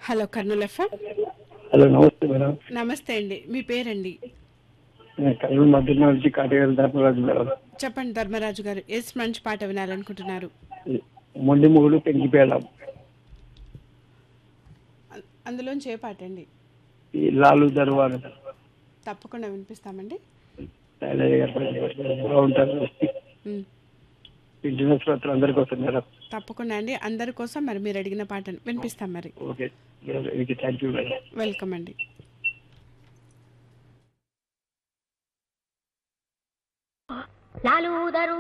hello Kurnool FM hello నమస్తే madam నమస్తే అండి మీ పేరండి నేను కర్నూలు మధ్యలో నుంచి కాటేరు ధర్మరాజు మేడం చెప్పండి ధర్మరాజు గారు ఎస్ మంచి పాట వినాలనుకుంటున్నారు మొండి మొగుడు పెంకిపేళం అ- అందులోంచి ఏ పాట అండి ఈ లాలు దర్వారు తప్పకుండా వినిపిస్తామండి శైలజ గారు బాగుంటారు ఉమ్, ఇంటిన శ్రోతలు అందరికీ వస్తుంది మేడం తప్పకుండా అండి అందరి కోసం మరి మీరు అడిగిన పాటను వినిపిస్తాం మరి ఓకే మీకు థ్యాంక్ యూ మేడం వెల్కమ్ అండి లాలు దరు